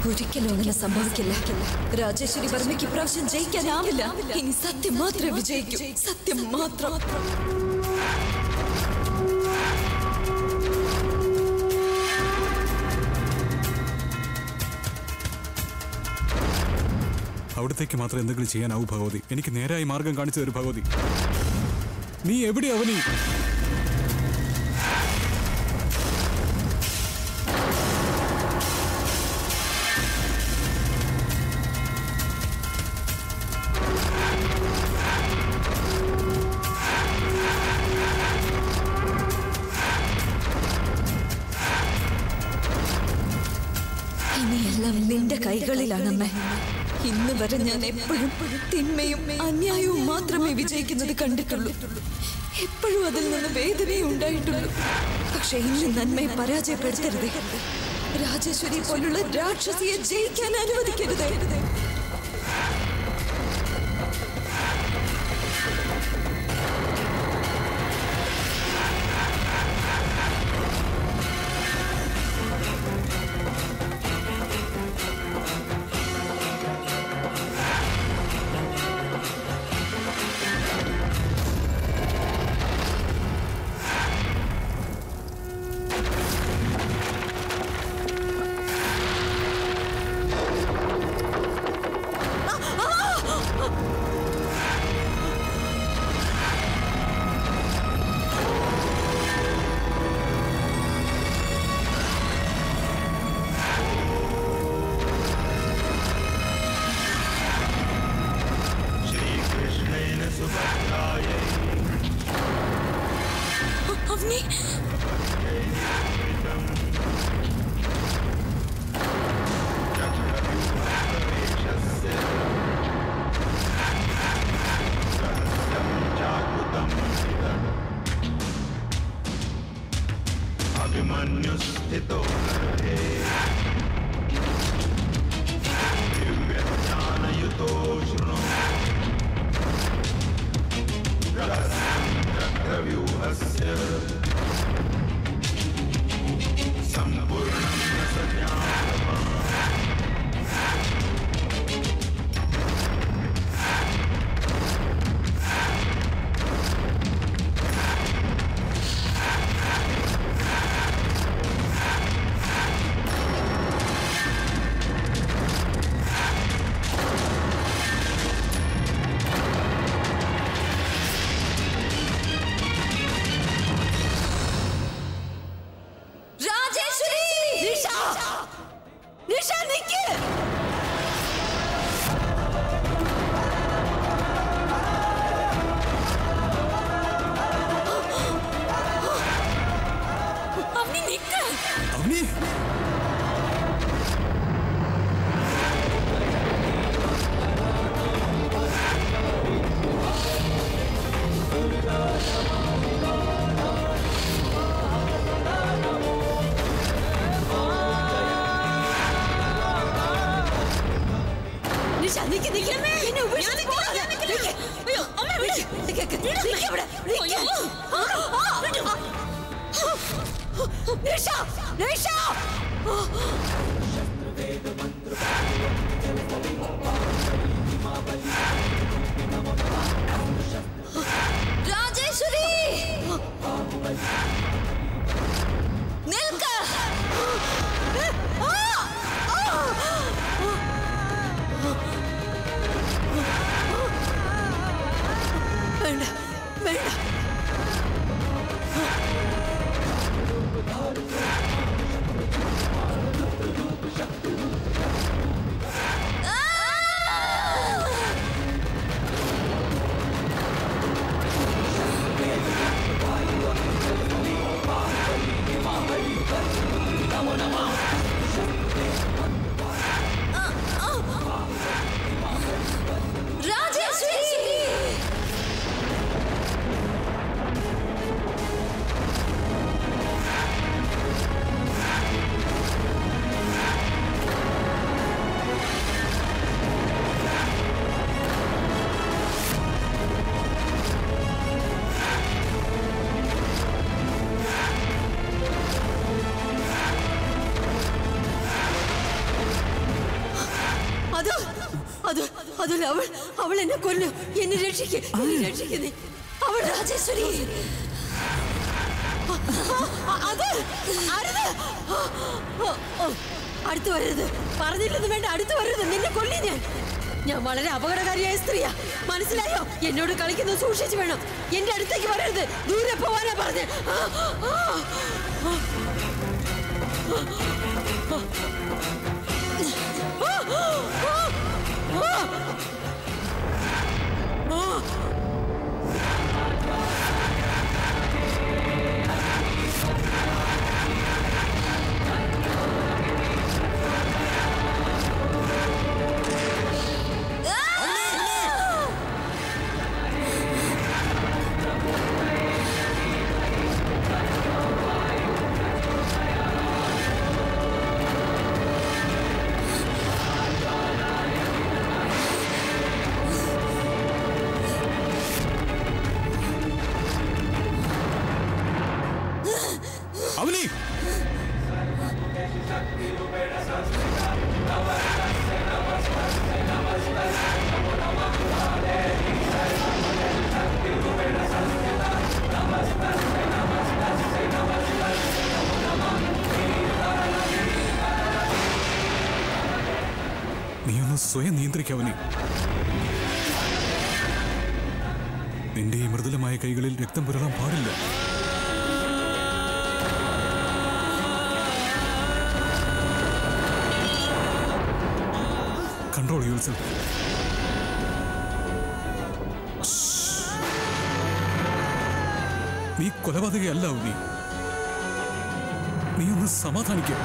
ഒരിക്കലും അങ്ങനെ സംഭവിക്കില്ല രാജേശ്വരി വർമ്മയ്ക്ക് ഇപ്രാവശ്യം ജയിക്കാനാവില്ല ഇനി സത്യം മാത്രമേ വിജയിക്കൂ സത്യം മാത്രം അവിടത്തേക്ക് മാത്രം എന്തെങ്കിലും ചെയ്യാനാവൂ ഭഗവതി എനിക്ക് നേരായി മാർഗം കാണിച്ചു തരും ഭഗവതി നീ എവിടെ അവനി ഇനിയെല്ലാം നിന്റെ കൈകളിലാണമ്മേ ഇന്ന് വരെ ഞാൻ എപ്പോഴും തിന്മയും അന്യായവും മാത്രമേ വിജയിക്കുന്നത് കണ്ടിട്ടുള്ളൂ എപ്പോഴും അതിൽ നിന്ന് വേദനയേ ഉണ്ടായിട്ടുള്ളൂ പക്ഷെ ഇന്ന് നന്മയെ പരാജയപ്പെടുത്തരുതേ രാജേശ്വരി പോലുള്ള രാക്ഷസിയെ ജയിക്കാൻ അനുവദിക്കരുതേ श्रीकृष्णेन सुभद्रायै അവനി चक्रव्यूहप्रवेशस्य रहस्यं जागृतं विदत् अभिमन्युस्थितो गर्भे दिव्यज्ञानयुतो शृणु रहस्यं चक्रव्यूहस्य सम्पूर्णं न स ज्ञातवान् രാജേശ്വരി നിഷ നിഷ നിക്ക് അവനി നിക്ക് അവനി നിഷ നിക്ക് നിക്ക് എന്നെ ഉപേക്ഷിച്ച് പോകാതെ. നിക്ക്. നിക്ക്. നിക്ക്. നിക്ക് ഇവിടെ. നിക്ക്. നിഷ നിഷ രാജേശ്വരി നിൽക്ക വേണ്ട വേണ്ട അതുപോലെ അവൾ അവൾ എന്നെ കൊല്ലു എന്നെ രക്ഷിക്ക് എന്നെ രക്ഷിക്കുന്നേ അവൾ രാജേശ്വരി അ- അ- അത് അരുത് ആ, ഓ, ഓ, അടുത്ത് വരരുത് പറഞ്ഞില്ലെന്ന് വേണ്ട അടുത്ത് വരരുത് നിന്നെ കൊല്ലി ഞാൻ ഞാൻ വളരെ അപകടകാരിയായ സ്ത്രീയാ മനസ്സിലായോ എന്നോട് കളിക്കുന്നത് സൂക്ഷിച്ചു വേണം എന്റെ അടുത്തേക്ക് വരരുത് ദൂരെ പോവാനാ പറഞ്ഞ് ആ, ആ, ആ. അവനി നീ ഒന്ന് സ്വയം നിയന്ത്രിക്കാവനെ നിന്റെ ഈ മൃദുലമായ കൈകളിൽ രക്തം പുരളാൻ പാടില്ല കൺട്രോൾ യുവർ സെൽഫ് നീ കൊലപാതകയല്ല നീ നീ ഒന്ന് സമാധാനിക്കുക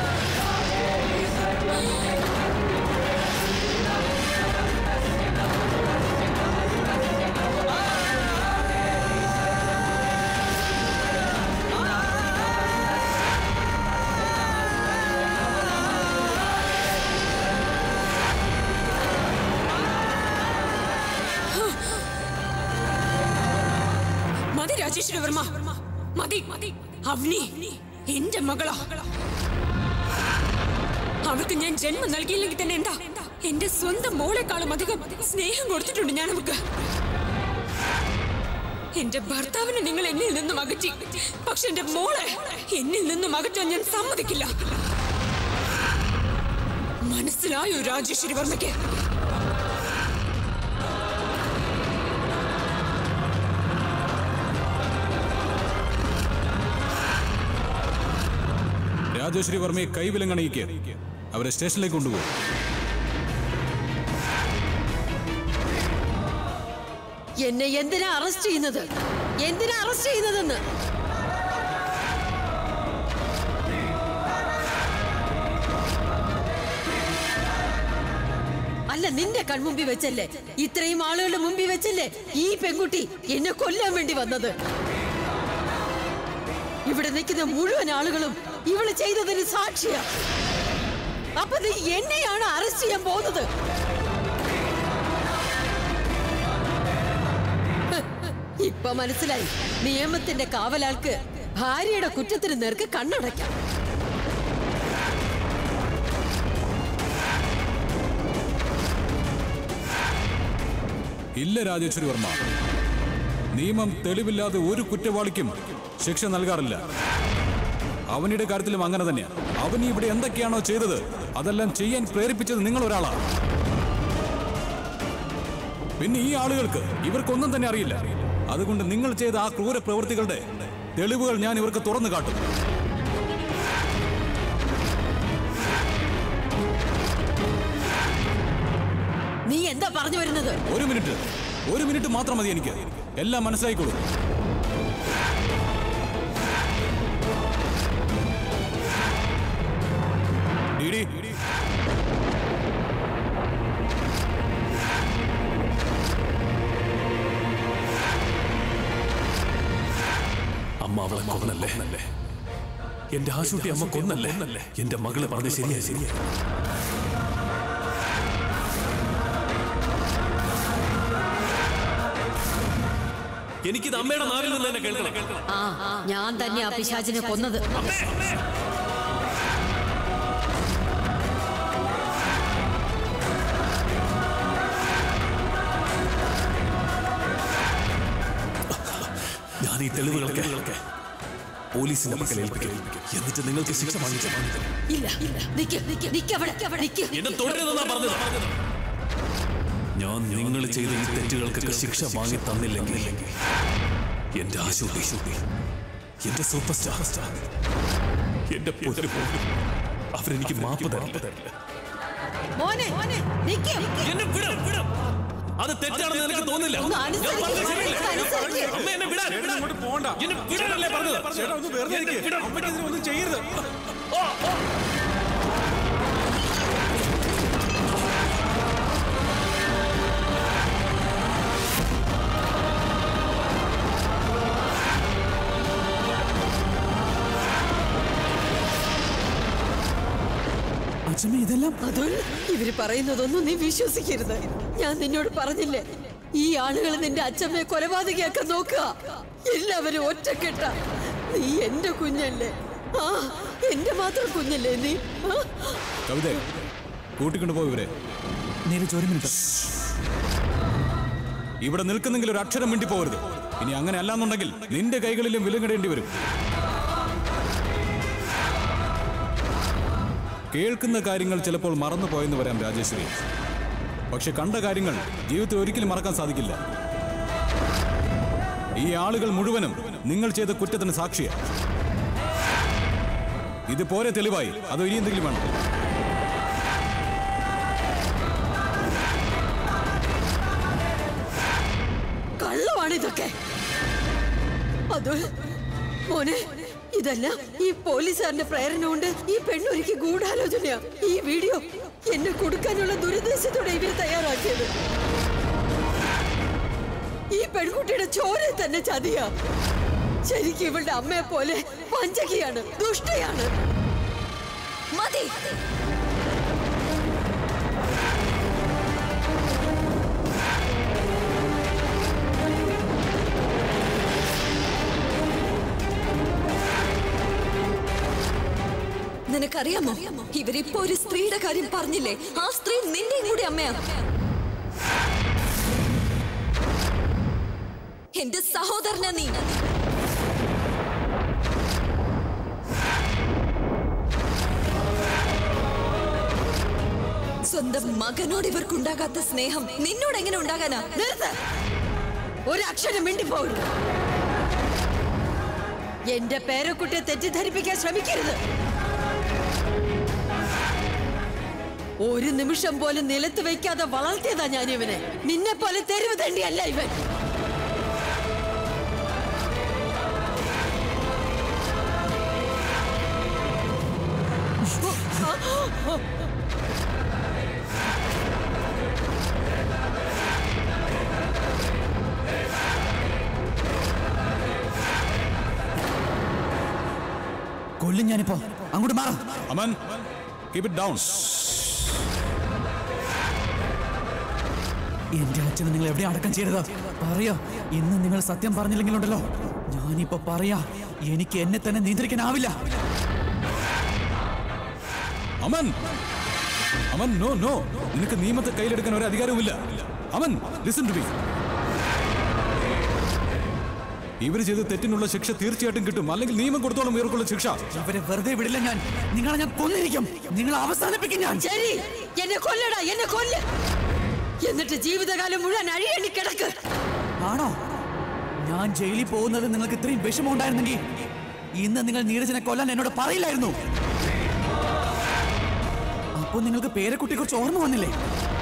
മതി രാജേശ്വര വർമ്മ മതി മതി അവനി എന്റെ മകളാ അവൾക്ക് ഞാൻ ജന്മം നൽകിയില്ലെങ്കിൽ തന്നെ എന്താ എന്റെ സ്വന്തം മോളെക്കാളും അധികം സ്നേഹം കൊടുത്തിട്ടുണ്ട് ഞാൻ അവൾക്ക് എന്റെ ഭർത്താവിനെ നിങ്ങൾ എന്നിൽ നിന്നും അകറ്റി പക്ഷെ എന്റെ മോളെ എന്നിൽ നിന്നും അകറ്റാൻ ഞാൻ സമ്മതിക്കില്ല മനസ്സിലായോ രാജേശ്വരി വർമ്മയ്ക്ക് രാജേശ്വരി വർമ്മയെ കൈവിലങ്ങണയിക്ക് അവരെ സ്റ്റേഷനിലേക്ക് കൊണ്ടുപോകും എന്നെ എന്തിനാ അറസ്റ്റ് ചെയ്യുന്നത് എന്തിനാ അറസ്റ്റ് ചെയ്യുന്നതെന്ന് അല്ല നിന്റെ കൺമുമ്പിൽ വെച്ചല്ലേ ഇത്രയും ആളുകളുടെ മുമ്പിൽ വെച്ചല്ലേ ഈ പെൺകുട്ടി എന്നെ കൊല്ലാൻ വേണ്ടി വന്നത് ഇവിടെ നിൽക്കുന്ന മുഴുവൻ ആളുകളും ഇവള് ചെയ്തതിന് സാക്ഷിയാ അപ്പൊ നീ എന്നെയാണ് അറസ്റ്റ് ചെയ്യാൻ പോകുന്നത് ഇപ്പൊ മനസ്സിലായി നിയമത്തിന്റെ കാവലാൾക്ക് ഭാര്യയുടെ കുറ്റത്തിന് നേർക്ക് കണ്ണടയ്ക്കാം ഇല്ല രാജേശ്വരി വർമ്മ നിയമം തെളിവില്ലാതെ ഒരു കുറ്റവാളിക്കും ശിക്ഷ നൽകാറില്ല അവനിയുടെ കാര്യത്തിലും അങ്ങനെ തന്നെയാണ് അവൻ ഇവിടെ എന്തൊക്കെയാണോ ചെയ്തത് അതെല്ലാം ചെയ്യാൻ പ്രേരിപ്പിച്ചത് നിങ്ങൾ ഒരാളാണ് പിന്നെ ഈ ആളുകൾക്ക് ഇവർക്കൊന്നും തന്നെ അറിയില്ല അതുകൊണ്ട് നിങ്ങൾ ചെയ്ത ആ ക്രൂര പ്രവൃത്തികളുടെ തെളിവുകൾ ഞാൻ ഇവർക്ക് തുറന്നു കാട്ടും നീ എന്താ പറഞ്ഞു വരുന്നത് ഒരു മിനിറ്റ് ഒരു മിനിറ്റ് മാത്രം മതി എനിക്ക് എല്ലാം മനസ്സിലായിക്കോളൂ ഡിഡി, അമ്മ അവളെ കൊന്നല്ലേ എന്റെ ആശുട്ടി അമ്മ കൊന്നല്ലേ എന്റെ മകളെ പറഞ്ഞ ശരിയാ ശരിയാ എനിക്കിത് അമ്മയുടെ നാവിൽ നിന്ന് തന്നെ കേൾക്കണം ആ ഞാൻ തന്നെ ആ പിശാചിനെ കൊന്നത് ഞാൻ ഈ തെളിവുകളൊക്കെ പോലീസിന്റെ പക്കൽ ഏൽപ്പിക്കും എന്നിട്ട് നിങ്ങൾക്ക് ശിക്ഷ വാങ്ങിച്ചു ഇല്ല നിക്ക് നിക്ക് നിക്ക് അവിടെ അവിടെ നിക്ക് എന്നെ തുടരുതെന്നാ പറഞ്ഞത് ഞാൻ നിങ്ങൾ ചെയ്ത ഈ തെറ്റുകൾക്കൊക്കെ ശിക്ഷ വാങ്ങി തന്നില്ലെങ്കിൽ എന്റെ ആശുപത്രി എന്റെ സൂപ്പർ സ്റ്റാർ എന്റെ പൊന്നു പോലും അവരെനിക്ക് മാപ്പ് തരില്ല മോനെ നിക്ക് എന്നെ വിടും വിടും അത് തെറ്റാണെന്ന് എനിക്ക് തോന്നില്ല ഒന്ന് ഞാൻ പറഞ്ഞത് ശരിയല്ലേ? അനുസരിച്ച് അമ്മ എന്നെ വിടാൻ വിടാൻ അങ്ങോട്ട് പോകണ്ട എന്നെ വിടാനല്ലേ പറഞ്ഞത് ചേട്ടാ ഒന്ന് വെറുതെ എന്നെ ഇരിക്ക്. വിടാൻ. അമ്മയ്ക്ക് ഇതിനൊന്നും ചെയ്യരുത് അച്ഛമ്മ ഇതെല്ലാം അതുൽ ഇവര് പറയുന്നതൊന്നും നീ വിശ്വസിക്കരുത് ഞാൻ നിന്നോട് പറഞ്ഞില്ലേ ഈ ആളുകൾ നിന്റെ അച്ഛമ്മയെ കൊലപാതകയാക്കാൻ നോക്കുക എല്ലാവരും ഒറ്റക്കെട്ട നീ എന്റെ കുഞ്ഞല്ലേ ആ എന്റെ മാത്രം കുഞ്ഞല്ലേ നീ ആ? കവിത കൂട്ടിക്കൊണ്ടു പോ ഇവരെ നീരജ് ഒരു മിനിറ്റ് ഇവിടെ നിൽക്കുന്നെങ്കിൽ ഒരു അക്ഷരം മിണ്ടി പോകരുത് ഇനി അങ്ങനെ അല്ലാന്നുണ്ടെങ്കിൽ നിന്റെ കൈകളിലും വിലങ്ങിടേണ്ടി വരും കേൾക്കുന്ന കാര്യങ്ങൾ ചിലപ്പോൾ മറന്നു പോയെന്ന് വരാം രാജേശ്വരി പക്ഷെ കണ്ട കാര്യങ്ങൾ ജീവിതത്തിൽ ഒരിക്കലും മറക്കാൻ സാധിക്കില്ല ഈ ആളുകൾ മുഴുവനും നിങ്ങൾ ചെയ്ത കുറ്റത്തിന് സാക്ഷിയാണ് ഇത് പോരെ തെളിവായി അതോ ഇനി എന്തെങ്കിലും വേണം കള്ളമാണ് ഇതൊക്കെ അതുൽ മോനെ ഇതെല്ലാം ഈ പോലീസുകാരന്റെ പ്രേരണ കൊണ്ട് ഈ പെണ്ണൊരുക്കി ഗൂഢാലോചനയാ ഈ വീഡിയോ എന്നെ കൊടുക്കാനുള്ള ദുരുദ്ദേശത്തോടെ ഇവർ തയ്യാറാക്കിയത് ഈ പെൺകുട്ടിയുടെ ചോര തന്നെ ചതിയാ ശരിക്കും ഇവളുടെ അമ്മയെ പോലെ വഞ്ചകിയാണ് ദുഷ്ടയാണ് മതി നിനക്കറിയാമോ ഇവരിപ്പോ ഒരു സ്ത്രീയുടെ കാര്യം പറഞ്ഞില്ലേ ആ സ്ത്രീ നിന്റെയും കൂടി അമ്മയാ എന്റെ സഹോദരനാ നീ സ്വന്തം മകനോട് ഇവർക്കുണ്ടാകാത്ത സ്നേഹം നിന്നോട് എങ്ങനെ ഉണ്ടാകാനാ നിർത്ത് ഒരു അക്ഷരം മിണ്ടിപ്പോകരുത് എന്റെ പേരക്കുട്ടിയെ തെറ്റിദ്ധരിപ്പിക്കാൻ ശ്രമിക്കരുത് ഒരു നിമിഷം പോലും നിലത്ത് വെക്കാതെ വളർത്തിയതാ ഞാൻ ഇവനെ നിന്നെ പോലെ തെരുവ് തണ്ടിയല്ല ഇവൻ കൊല്ലും ഞാനിപ്പോ അങ്ങോട്ട് മാറാം അമൻ കീപ് ഇറ്റ് ഡൗൺ എന്റെ അച്ഛനെ നിങ്ങൾ എവിടെ അടക്കം ചെയ്തത് പറയാ ഇന്ന് നിങ്ങൾ സത്യം പറഞ്ഞില്ലെങ്കിലുണ്ടല്ലോ ഞാനിപ്പോ പറയാ എനിക്ക് എന്നെ തന്നെ നിയന്ത്രിക്കാനാവില്ല അമൻ അമൻ നോ നോ നിനക്ക് നിയമത്തെ കയ്യിലെടുക്കാൻ ഒരു അധികാരവുമില്ല അമൻ ലിസൺ ടു മീ ഇവർ ചെയ്ത തെറ്റിനുള്ള ശിക്ഷ തീർച്ചയായിട്ടും കിട്ടും അല്ലെങ്കിൽ നിയമം കൊടുത്തോളം ഇവർക്കുള്ള ശിക്ഷ ഇവരെ വെറുതെ വിടില്ല ഞാൻ നിങ്ങളെ ഞാൻ കൊന്നിരിക്കും നിങ്ങൾ അവസാനിപ്പിക്കും ഞാൻ ശരി എന്നെ കൊല്ലടാ എന്നെ കൊല്ല എന്നിട്ട് ജീവിതകാലം മുഴുവൻ അഴിയണി കിടക്ക് ആണോ ഞാൻ ജയിലിൽ പോകുന്നത് നിങ്ങൾക്ക് ഇത്രയും വിഷമം ഉണ്ടായിരുന്നെങ്കിൽ ഇന്ന് നിങ്ങൾ നീരജനെ കൊല്ലാൻ എന്നോട് പറയില്ലായിരുന്നു അപ്പൊ നിങ്ങൾക്ക് പേരക്കുട്ടിയെ കുറിച്ച് ഓർമ്മ വന്നില്ലേ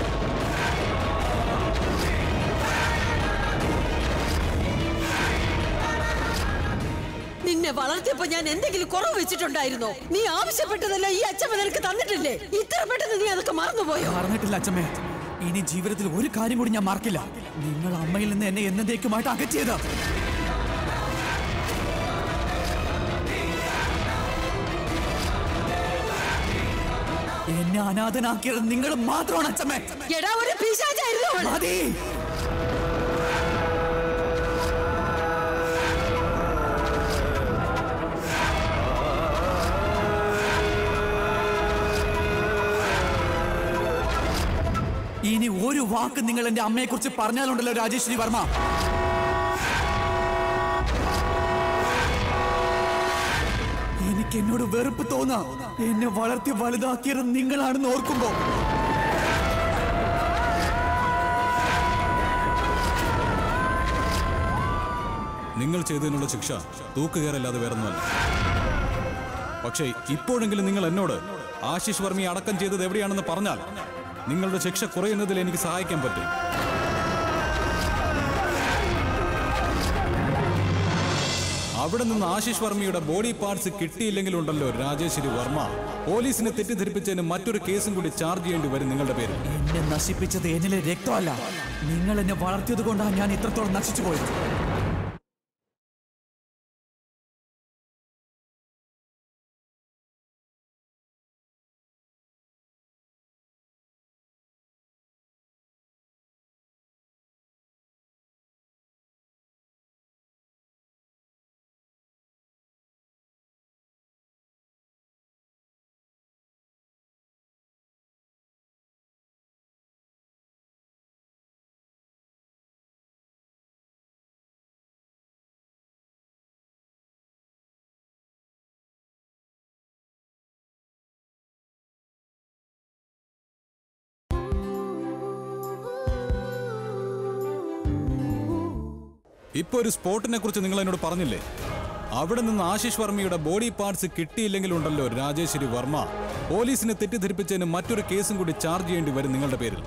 നിന്നെ വളർത്തിയപ്പോ ഞാൻ എന്തെങ്കിലും കുറവ് വെച്ചിട്ടുണ്ടായിരുന്നോ നീ ആവശ്യപ്പെട്ടതല്ല ഈ അച്ഛമ്മ നിനക്ക് തന്നിട്ടില്ലേ ഇത്ര പെട്ടെന്ന് നീ അതൊക്കെ മറന്നുപോയോ മറന്നിട്ടില്ല അച്ഛമ്മേ ഇനി ജീവിതത്തിൽ ഒരു കാര്യം കൂടി ഞാൻ മറക്കില്ല നിങ്ങൾ അമ്മയിൽ നിന്ന് എന്നെ എന്നേക്കുമായിട്ട് അകറ്റിയത് എന്നെ അനാഥനാക്കിയത് നിങ്ങൾ മാത്രമാണ് അച്ഛമ്മേ എടാ ഒരു പിശാചായിരുന്നു അവൾ. മതി ഇനി ഒരു വാക്ക് നിങ്ങൾ എന്റെ അമ്മയെ കുറിച്ച് പറഞ്ഞാലുണ്ടല്ലോ രാജേശ്വരി വർമ്മ എനിക്ക് എന്നോട് വെറുപ്പ് തോന്നാ എന്നെ വളർത്തി വലുതാക്കിയത് നിങ്ങളാണെന്ന് ഓർക്കുമ്പോ നിങ്ങൾ ചെയ്തതിനുള്ള ശിക്ഷ തൂക്കുകയറല്ലാതെ വേറൊന്നുമല്ല പക്ഷേ ഇപ്പോഴെങ്കിലും നിങ്ങൾ എന്നോട് ആശിഷ് വർമ്മയെ അടക്കം ചെയ്തത് എവിടെയാണെന്ന് പറഞ്ഞാൽ നിങ്ങളുടെ ശിക്ഷ കുറയുന്നതിൽ എനിക്ക് സഹായിക്കാൻ പറ്റും അവിടെ നിന്ന് ആശിഷ് വർമ്മയുടെ ബോഡി പാർട്സ് കിട്ടിയില്ലെങ്കിലുണ്ടല്ലോ രാജേശ്വരി വർമ്മ പോലീസിനെ തെറ്റിദ്ധരിപ്പിച്ചതിന് മറ്റൊരു കേസും കൂടി ചാർജ് ചെയ്യേണ്ടി വരും നിങ്ങളുടെ പേരിൽ എന്നെ നശിപ്പിച്ചത് എന്നിലെ രക്തമല്ല നിങ്ങൾ എന്നെ വളർത്തിയത് കൊണ്ടാണ് ഞാൻ ഇത്രത്തോളം നശിച്ചു പോയത് ഇപ്പൊ ഒരു സ്പോട്ടിനെ കുറിച്ച് നിങ്ങൾ എന്നോട് പറഞ്ഞില്ലേ അവിടെ നിന്ന് ആശിഷ് വർമ്മയുടെ ബോഡി പാർട്സ് കിട്ടിയില്ലെങ്കിലുണ്ടല്ലോ രാജേശ്വരി വർമ്മ പോലീസിനെ തെറ്റിദ്ധരിപ്പിച്ചതിന് മറ്റൊരു കേസും കൂടി ചാർജ് ചെയ്യേണ്ടി വരും നിങ്ങളുടെ പേരിൽ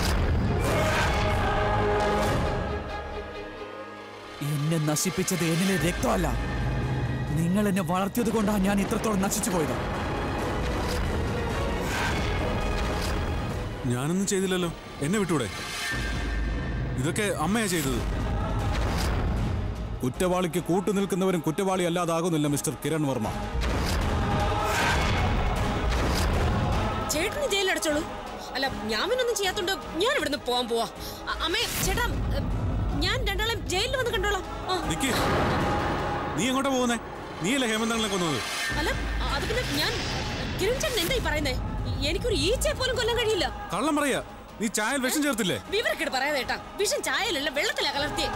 എന്നെ നശിപ്പിച്ചത് എന്നിലെ രക്തമല്ല നിങ്ങൾ എന്നെ വളർത്തിയത് കൊണ്ടാണ് ഞാൻ ഇത്രത്തോളം നശിച്ചു പോയത് ഞാനൊന്നും ചെയ്തില്ലല്ലോ എന്നെ വിട്ടൂടെ ഇതൊക്കെ അമ്മയാ ചെയ്തത് കുറ്റവാളിക്ക് കൂട്ടുനിൽക്കുന്നവരും കുറ്റവാളി അല്ലാതാകുന്നില്ല മിസ്റ്റർ കിരൺ വർമ്മ ചേട്ടന് ജയിലടച്ചോളൂ അല്ല ഞാൻ പിന്നൊന്നും ചെയ്യാത്തോണ്ട് ഞാൻ ഇവിടുന്ന് പോവാൻ പോവാ അ- അമ്മേ ചേട്ടാ എ, ഞാൻ രണ്ടാളെയും ജയിലിൽ വന്ന് കണ്ടോളാം ആ, നിക്ക് നീ എങ്ങോട്ടാ പോകുന്നേ നീയല്ലേ ഹേമന്തങ്ങളെ കൊന്നത് അല്ല അ- അത് പിന്നെ ഞാൻ കിരൺ ചേട്ടൻ എന്തായി പറയുന്നേ എനിക്കൊരു ഈച്ചയെ പോലും കൊല്ലാൻ കഴിയില്ല കള്ളം പറയാ നീ ചായൽ വിഷം ചേർത്തില്ലേ വിവരക്കേട് പറയാതെ ഏട്ടാ വിഷം ചായയിലല്ല വെള്ളത്തിലാ കലർത്തിയേ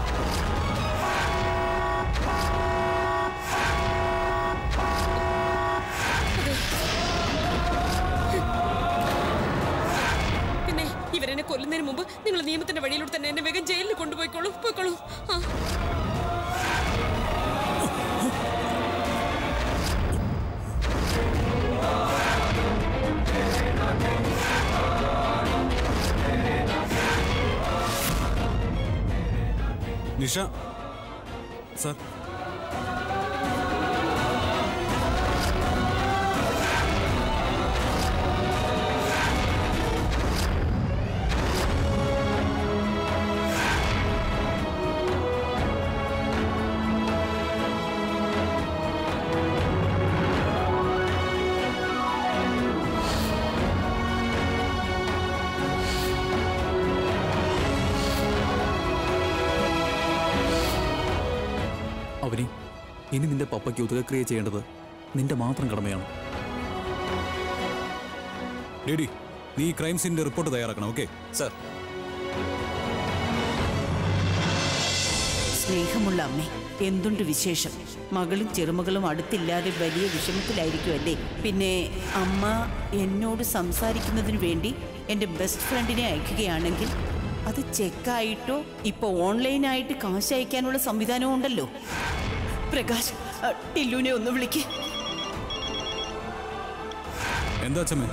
പിന്നെ ഇവരെന്നെ കൊല്ലുന്നതിന് മുമ്പ് നിങ്ങൾ നിയമത്തിന്റെ വഴിയിലൂടെ തന്നെ എന്നെ വേഗം ജയിലിൽ കൊണ്ടുപോയിക്കോളൂ പോയിക്കോളൂ ആ നിഷ സാർ അവനി ഇനി നിന്റെ പപ്പയ്ക്ക് ഉദകക്രിയ ചെയ്യേണ്ടത് നിന്റെ മാത്രം കടമയാണ് ഡേഡി നീ ഈ ക്രൈം സീനിന്റെ റിപ്പോർട്ട് തയ്യാറാക്കണം ഓക്കെ സർ സ്നേഹമുള്ള അമ്മേ എന്തുണ്ട് വിശേഷം മകളും ചെറുമകളും അടുത്തില്ലാതെ വലിയ വിഷമത്തിലായിരിക്കുമല്ലേ പിന്നെ അമ്മ എന്നോട് സംസാരിക്കുന്നതിന് വേണ്ടി എൻ്റെ ബെസ്റ്റ് ഫ്രണ്ടിനെ അയക്കുകയാണെങ്കിൽ അത് ചെക്കായിട്ടോ ഇപ്പോൾ ഓൺലൈനായിട്ട് കാശ് അയക്കാനുള്ള സംവിധാനവും ഉണ്ടല്ലോ പ്രകാശ് അ, ടില്ലുവിനെ ഒന്ന് വിളിക്ക് എന്താ ചമ്മേ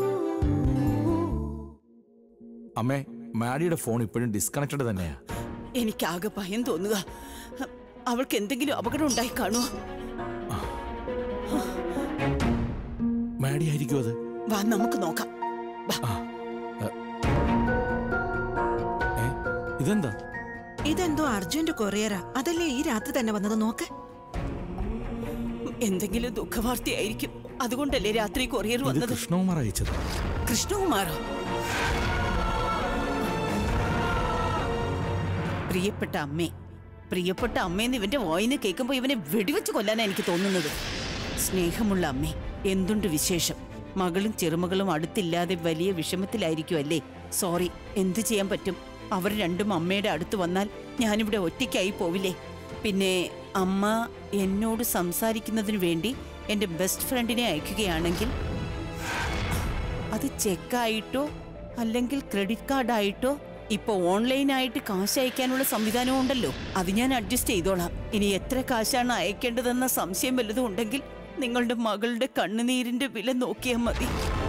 അമ്മേ മാഡിയുടെ ഫോൺ ഇപ്പോഴും ഡിസ്കണക്റ്റഡ് തന്നെയാ എനിക്കാകെ ഭയം തോന്നുക അവൾക്ക് എന്തെങ്കിലും അപകടം ഉണ്ടായി കാണുമോ മാഡി ആയിരിക്കും അത് വാ നമുക്ക് നോക്കാം വാ. ഏ ഇതെന്താ ഇതെന്തോ അർജുന്റെ കൊറിയറാ അതല്ലേ ഈ രാത്രി തന്നെ വന്നത് നോക്ക് എന്തെങ്കിലും ദുഃഖവാർത്തയായിരിക്കും അതുകൊണ്ടല്ലേ രാത്രി കൊറിയർ ഇത് വന്നത് കൃഷ്ണകുമാർ അയച്ചത് കൃഷ്ണകുമാറോ പ്രിയപ്പെട്ട അമ്മേ പ്രിയപ്പെട്ട അമ്മേന്ന് ഇവന്റെ വായിന്ന് കേൾക്കുമ്പോ ഇവനെ വെടിവെച്ച് കൊല്ലാനാ എനിക്ക് തോന്നുന്നത് സ്നേഹമുള്ള അമ്മേ എന്തുണ്ട് വിശേഷം മകളും ചെറുമകളും അടുത്തില്ലാതെ വലിയ വിഷമത്തിലായിരിക്കും അല്ലേ സോറി എന്തു ചെയ്യാൻ പറ്റും അവർ രണ്ടും അമ്മയുടെ അടുത്ത് വന്നാൽ ഞാനിവിടെ ഒറ്റയ്ക്കായി പോവില്ലേ പിന്നെ അമ്മ എന്നോട് സംസാരിക്കുന്നതിന് വേണ്ടി എൻ്റെ ബെസ്റ്റ് ഫ്രണ്ടിനെ അയക്കുകയാണെങ്കിൽ അത് ചെക്കായിട്ടോ അല്ലെങ്കിൽ ക്രെഡിറ്റ് കാർഡായിട്ടോ ഇപ്പൊ ഓൺലൈനായിട്ട് കാശ് അയക്കാനുള്ള സംവിധാനം ഉണ്ടല്ലോ അത് ഞാൻ അഡ്ജസ്റ്റ് ചെയ്തോളാം ഇനി എത്ര കാശാണ് അയക്കേണ്ടതെന്ന സംശയം വല്ലതും ഉണ്ടെങ്കിൽ നിങ്ങളുടെ മകളുടെ കണ്ണുനീരിന്റെ വില നോക്കിയാൽ മതി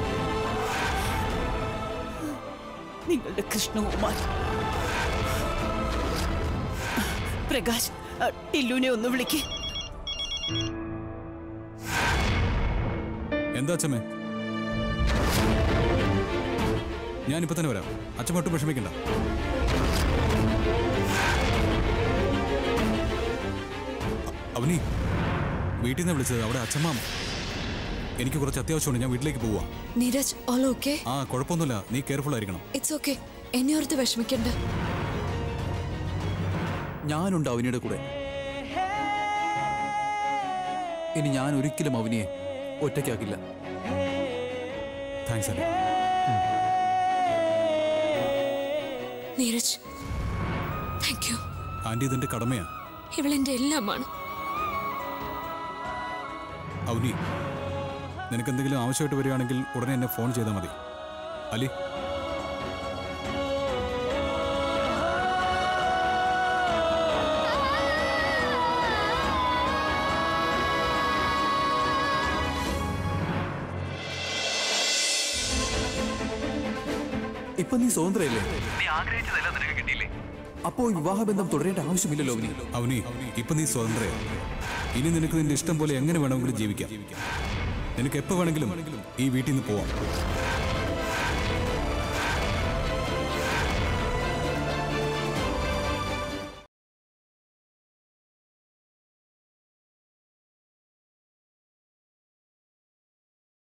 നിങ്ങളുടെ കൃഷ്ണകുമാർ പ്രകാശ് അ, ടില്ലുവിനെ ഒന്ന് വിളിക്കേ എന്താ അച്ഛമ്മേ ഞാനിപ്പോ തന്നെ വരാം അച്ഛൻ ഒട്ടും വിഷമിക്കണ്ട അ- അവനി വീട്ടിൽ നിന്ന് വിളിച്ചത് അവിടെ അച്ഛമ്മ എനിക്ക് കുറച്ച് അത്യാവശ്യമുണ്ട് ഞാൻ വീട്ടിലേക്ക് പോവാ നീരജ് ഓൾ ഓക്കെ ആ കുഴപ്പമൊന്നുമില്ല നീ കെയർഫുൾ ആയിരിക്കണം ഇറ്റ്സ് ഓക്കെ എന്നെ ഓർത്ത് വിഷമിക്കണ്ട ഞാനുണ്ട് അവനിയുടെ കൂടെ ഇനി ഞാൻ ഒരിക്കലും അവനിയെ ഒറ്റയ്ക്കാക്കില്ല താങ്ക്സ് അല്ലേ നീരജ് താങ്ക് യു ആന്റി ഇതിന്റെ കടമയാ ഇവളെന്റെ എല്ലാമാണ് അവനി നിനക്ക് എന്തെങ്കിലും ആവശ്യമായിട്ട് വരികയാണെങ്കിൽ ഉടനെ എന്നെ ഫോൺ ചെയ്താൽ മതി അലി ഇപ്പൊ നീ സ്വതന്ത്രയല്ലേ അപ്പോ ഈ വിവാഹബന്ധം തുടരേണ്ട ആവശ്യമില്ലല്ലോ അവനി അവനി ഇപ്പൊ നീ സ്വതന്ത്രയാ ഇനി നിനക്ക് നിന്റെ ഇഷ്ടം പോലെ എങ്ങനെ വേണമെങ്കിലും ജീവിക്കാം നിനക്ക് എപ്പോ വേണമെങ്കിലും ഈ വീട്ടിൽ നിന്ന് പോവാം